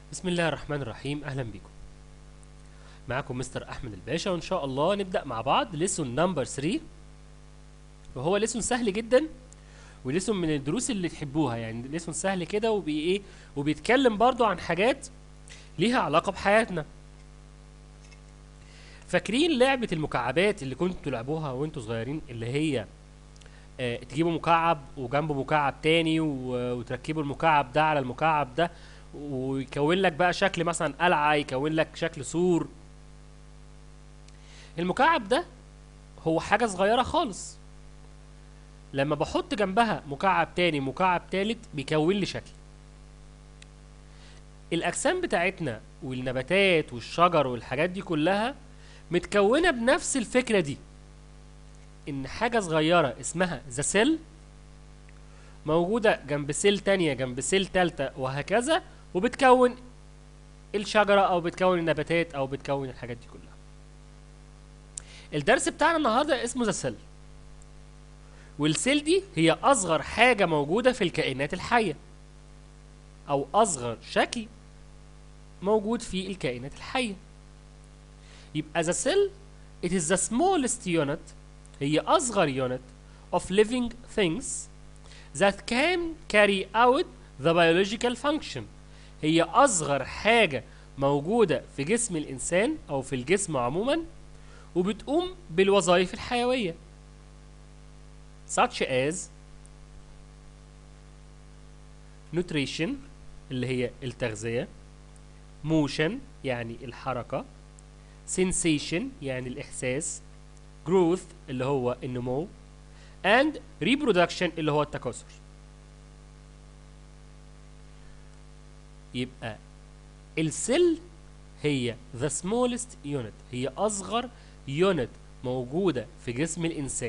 بسم الله الرحمن الرحيم اهلا بيكم معاكم مستر احمد الباشا وان شاء الله نبدا مع بعض ليسون نمبر 3 وهو ليسون سهل جدا وليسون من الدروس اللي تحبوها يعني ليسون سهل كده وبي ايه وبيتكلم برضو عن حاجات ليها علاقه بحياتنا فاكرين لعبه المكعبات اللي كنتوا تلعبوها وانتوا صغيرين اللي هي آه تجيبوا مكعب وجنبه مكعب تاني و- وتركبوا المكعب ده على المكعب ده ويكون لك بقى شكل مثلا قلعه يكون لك شكل سور المكعب ده هو حاجه صغيره خالص لما بحط جنبها مكعب تاني مكعب تالت بيكون لي شكل الاجسام بتاعتنا والنباتات والشجر والحاجات دي كلها متكونه بنفس الفكره دي ان حاجه صغيره اسمها ذا سيل موجوده جنب سيل تانية جنب سيل تالتة وهكذا وبتكون الشجره او بتكون النباتات او بتكون الحاجات دي كلها الدرس بتاعنا النهارده اسمه ذا سيل والسيل دي هي اصغر حاجه موجوده في الكائنات الحيه او اصغر شكل موجود في الكائنات الحيه يبقى the cell it is the smallest unit هي أصغر unit of living things that can carry out the biological function هي أصغر حاجة موجودة في جسم الإنسان أو في الجسم عموما وبتقوم بالوظائف الحيوية such as nutrition اللي هي التغذية motion يعني الحركة sensation يعني الإحساس growth اللي هو النمو and reproduction اللي هو التكاثر يبقى السيل هي the smallest unit هي أصغر unit موجودة في جسم الإنسان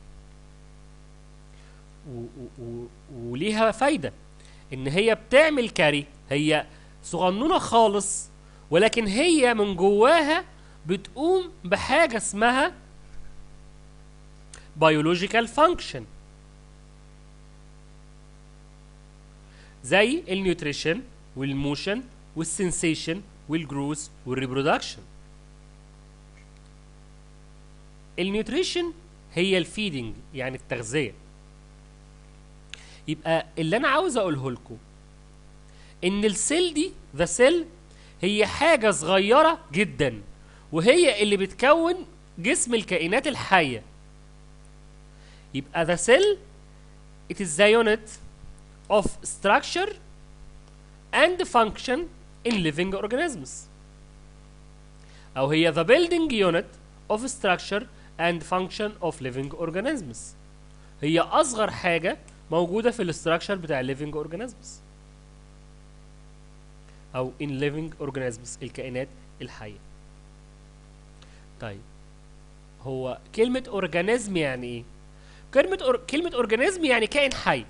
و- و- و- وليها فايدة إن هي بتعمل كاري هي صغنونة خالص ولكن هي من جواها بتقوم بحاجة اسمها biological function زي النيوتريشن والموشن والسنسيشن والجروث والريبرودكشن النيوتريشن هي الفيدنج يعني التغذية يبقى اللي انا عاوز اقوله لكم ان السيل دي ذا سيل هي حاجة صغيرة جدا وهي اللي بتكون جسم الكائنات الحية يبقى the cell it is the unit of structure and function in living organisms أو هي the building unit of structure and function of living organisms هي أصغر حاجة موجودة في الاستراكشر بتاع living organisms أو in living organisms الكائنات الحية طيب هو كلمة أورجانيزم يعني إيه؟ كلمة أور... كلمة أورجانيزم يعني كائن حي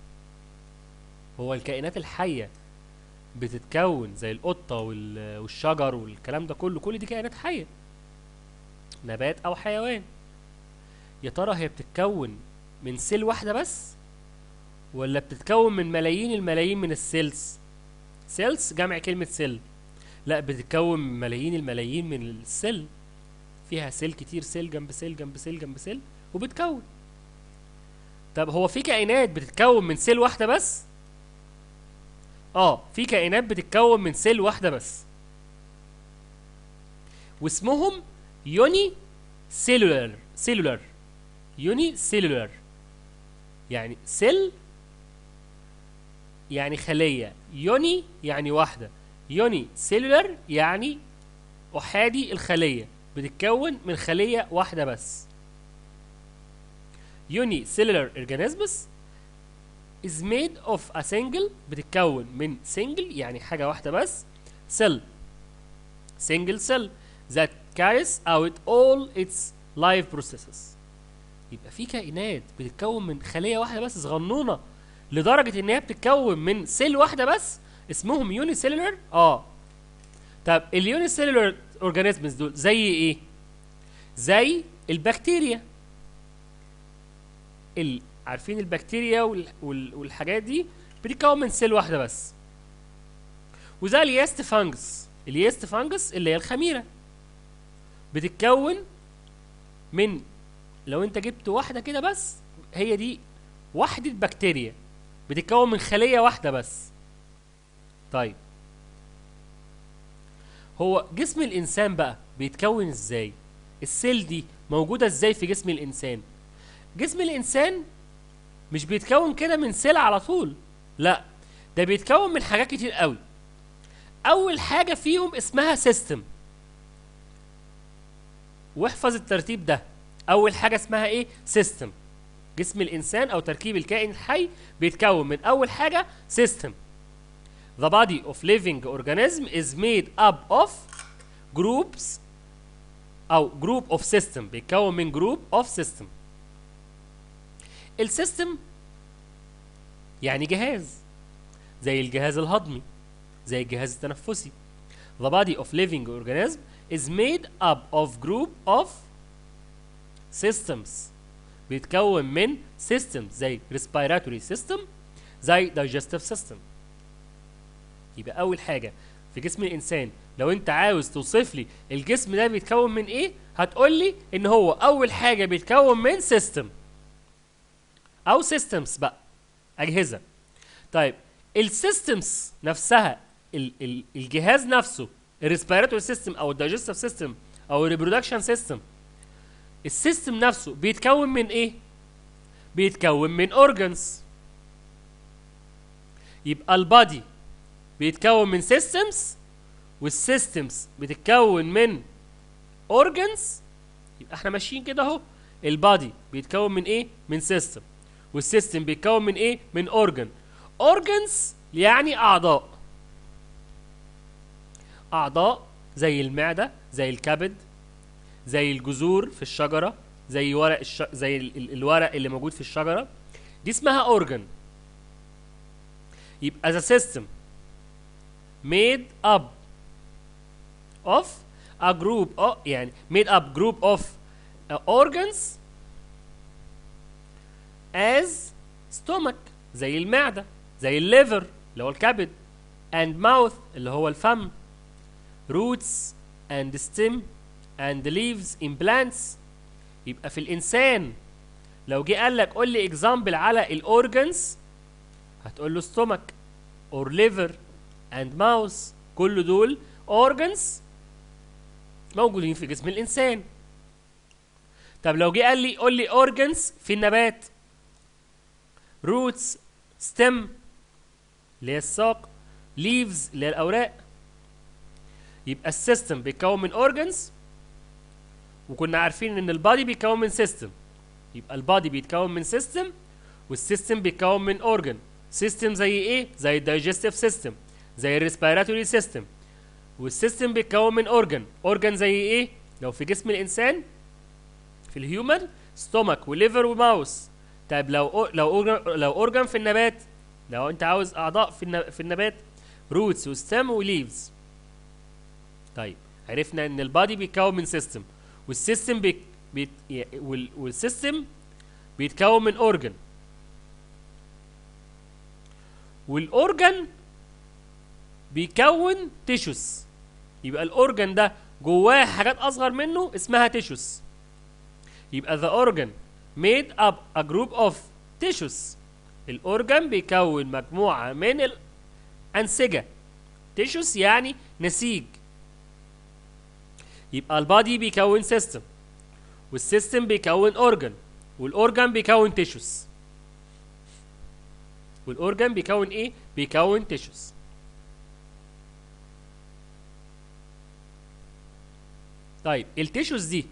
هو الكائنات الحية بتتكون زي القطة وال... والشجر والكلام ده كله كل دي كائنات حية نبات أو حيوان يا ترى هي بتتكون من سيل واحدة بس ولا بتتكون من ملايين الملايين من السيلز سيلز جمع كلمة سيل لا بتتكون من ملايين الملايين من السيل فيها سيل كتير سيل جنب سيل جنب سيل جنب سيل وبتكون طب هو في كائنات بتتكون من سيل واحدة بس؟ اه في كائنات بتتكون من سيل واحدة بس واسمهم يوني سيلولر سيلولر يوني سيلولر يعني سيل يعني خلية يوني يعني واحدة يوني سيلولر يعني أحادي الخلية بتتكون من خلية واحدة بس unicellular organisms is made of a single بتتكون من single يعني حاجة واحدة بس cell single cell that carries out all its life processes يبقى في كائنات بتتكون من خلية واحدة بس صغنونة لدرجة ان هي بتتكون من سيل واحدة بس اسمهم يونيسيلولر اه طب اليونيسيلولر اورجانيزمز دول زي ايه؟ زي البكتيريا ال... عارفين البكتيريا وال... وال... والحاجات دي بتتكون من سيل واحده بس وزي اليست فانجس اليست فانجس اللي هي الخميره بتتكون من لو انت جبت واحده كده بس هي دي وحده بكتيريا بتتكون من خليه واحده بس طيب هو جسم الانسان بقى بيتكون ازاي السيل دي موجوده ازاي في جسم الانسان جسم الانسان مش بيتكون كده من سيل على طول لا ده بيتكون من حاجات كتير قوي اول حاجه فيهم اسمها سيستم واحفظ الترتيب ده اول حاجه اسمها ايه سيستم جسم الانسان او تركيب الكائن الحي بيتكون من اول حاجه سيستم The body of living organism is made up of groups أو group of system بيتكون من group of system السيستم يعني جهاز زي الجهاز الهضمي زي الجهاز التنفسي The body of living organism is made up of group of systems بيتكون من systems زي respiratory system زي digestive system يبقى اول حاجه في جسم الانسان لو انت عاوز توصف لي الجسم ده بيتكون من ايه هتقول لي ان هو اول حاجه بيتكون من سيستم او سيستمز بقى اجهزه طيب السيستمز نفسها ال ال الجهاز نفسه الريسبيراتوري سيستم او الدايجستيف سيستم او الريبرودكشن سيستم السيستم نفسه بيتكون من ايه بيتكون من اورجانز يبقى البادي بيتكون من سيستمز والسيستمز بتتكون من اورجنز يبقى احنا ماشيين كده اهو البادي بيتكون من ايه من سيستم والسيستم بيتكون من ايه من اورجن اورجنز يعني اعضاء اعضاء زي المعده زي الكبد زي الجذور في الشجره زي ورق الش... زي ال... ال- الورق اللي موجود في الشجره دي اسمها اورجن يبقى the system made up of a group of يعني made up group of uh, organs as stomach زي المعدة زي الليفر اللي هو الكبد and mouth اللي هو الفم roots and stem and leaves in plants يبقى في الإنسان لو جه قال لك قول لي example على الأورجنز هتقول له stomach or liver and mouth كل دول organs موجودين في جسم الانسان طب لو جه قال لي قول لي organs في النبات roots stem اللي هي الساق leaves اللي هي الاوراق يبقى السيستم بيتكون من organs وكنا عارفين ان البادي بيتكون من سيستم يبقى البادي بيتكون من سيستم والسيستم بيتكون من organ سيستم زي ايه زي الدايجستيف سيستم زي الريسبيراتوري سيستم والسيستم بيتكون من اورجن اورجن زي ايه لو في جسم الانسان في الهيومن ستومك وليفر وماوس طيب لو أو لو أورجن لو اورجن في النبات لو انت عاوز اعضاء في النب... في النبات روتس وستم وليفز طيب عرفنا ان البادي بيتكون من سيستم والسيستم بي... بيت... وال... والسيستم بيتكون من اورجن والاورجن بيكون تيشوس يبقى الاورجن ده جواه حاجات اصغر منه اسمها تيشوس يبقى the organ made up a group of tissues الاورجن بيكون مجموعه من الانسجه تيشوس يعني نسيج يبقى البادي بيكون سيستم والسيستم بيكون اورجن والاورجن بيكون تيشوس والاورجن بيكون ايه بيكون تيشوس طيب التيشوز دي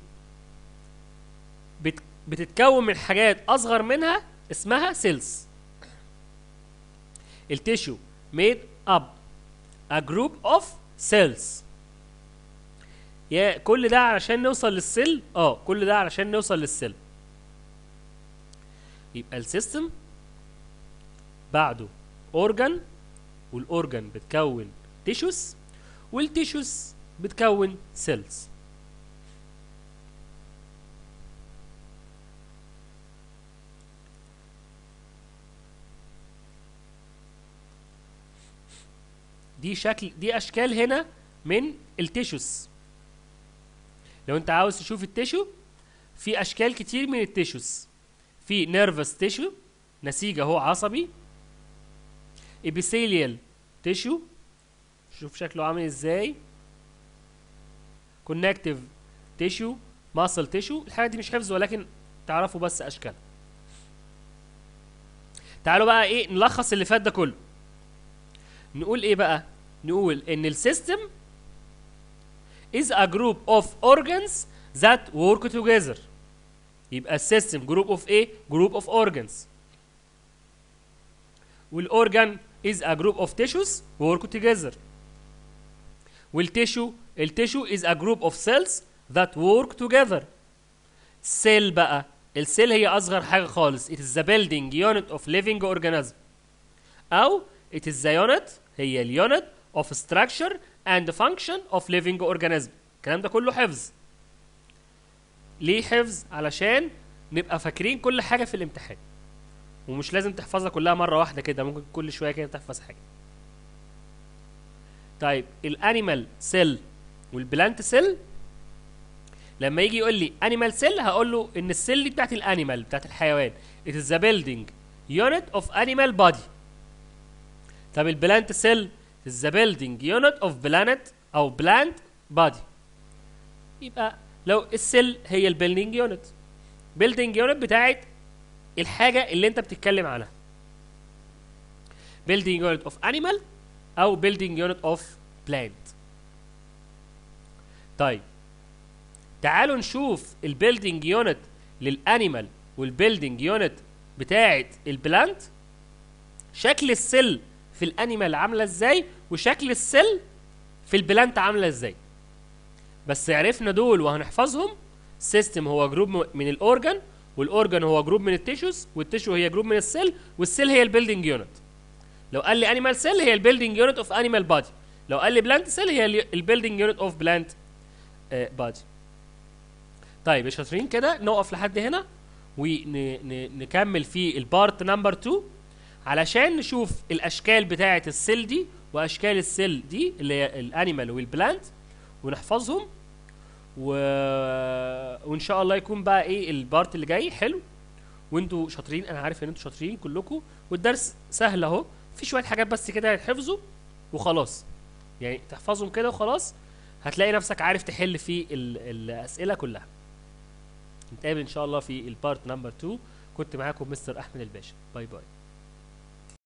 بت بتتكون من حاجات اصغر منها اسمها سيلز التيشو made up a group of cells يا كل ده علشان نوصل للسيل اه كل ده علشان نوصل للسيل يبقى السيستم بعده اورجان والاورجان بتكون تيشوس والتيشوس بتكون سيلز دي شكل دي اشكال هنا من التيشوس لو انت عاوز تشوف التيشو في اشكال كتير من التيشوس في نيرفس تيشو نسيج اهو عصبي ابيثيليال تيشو شوف شكله عامل ازاي كونكتيف تيشو ماسل تيشو الحاجات دي مش حفظ ولكن تعرفوا بس اشكال تعالوا بقى ايه نلخص اللي فات ده كله نقول ايه بقى نقول ان السيستم is a group of organs that work together يبقى السيستم جروب اوف ايه جروب اوف organs والاورجان is a group of tissues work together والتيشو التيشو is a group of cells that work together سيل بقى السيل هي اصغر حاجه خالص it is the building unit of living organism او it is the unit هي اليونت of structure and function of living organism الكلام ده كله حفظ ليه حفظ علشان نبقى فاكرين كل حاجه في الامتحان ومش لازم تحفظها كلها مره واحده كده ممكن كل شويه كده تحفظ حاجه طيب الانيمال سيل والبلانت سيل لما يجي يقول لي انيمال سيل هقول له ان السيل دي بتاعت الانيمال بتاعت الحيوان it is the building unit of animal body طب البلانت سيل is the building unit of planet او plant body يبقى لو السيل هي البيلدينج يونت بيلدينج يونت بتاعت الحاجه اللي انت بتتكلم عنها building unit of animal او building unit of plant طيب تعالوا نشوف البيلدينج يونت للانيمال والبيلدينج يونت بتاعت البلانت شكل السيل في الانيمال عامله ازاي وشكل السيل في البلانت عامله ازاي بس عرفنا دول وهنحفظهم سيستم هو جروب من الاورجن والاورجن هو جروب من التيشوز والتيشو هي جروب من السيل والسيل هي البيلدينج يونت لو قال لي انيمال سيل هي البيلدينج يونت اوف انيمال بادي لو قال لي بلانت سيل هي البيلدينج يونت اوف بلانت بادي طيب يا شاطرين كده نقف لحد هنا ونكمل في البارت نمبر 2 علشان نشوف الاشكال بتاعه السيل دي واشكال السيل دي اللي هي الانيمال والبلانت ونحفظهم و... وان شاء الله يكون بقى ايه البارت اللي جاي حلو وانتوا شاطرين انا عارف ان انتوا شاطرين كلكم والدرس سهل اهو في شويه حاجات بس كده هتحفظوا وخلاص يعني تحفظهم كده وخلاص هتلاقي نفسك عارف تحل في ال... الاسئله كلها نتقابل ان شاء الله في البارت نمبر 2 كنت معاكم مستر احمد الباشا باي باي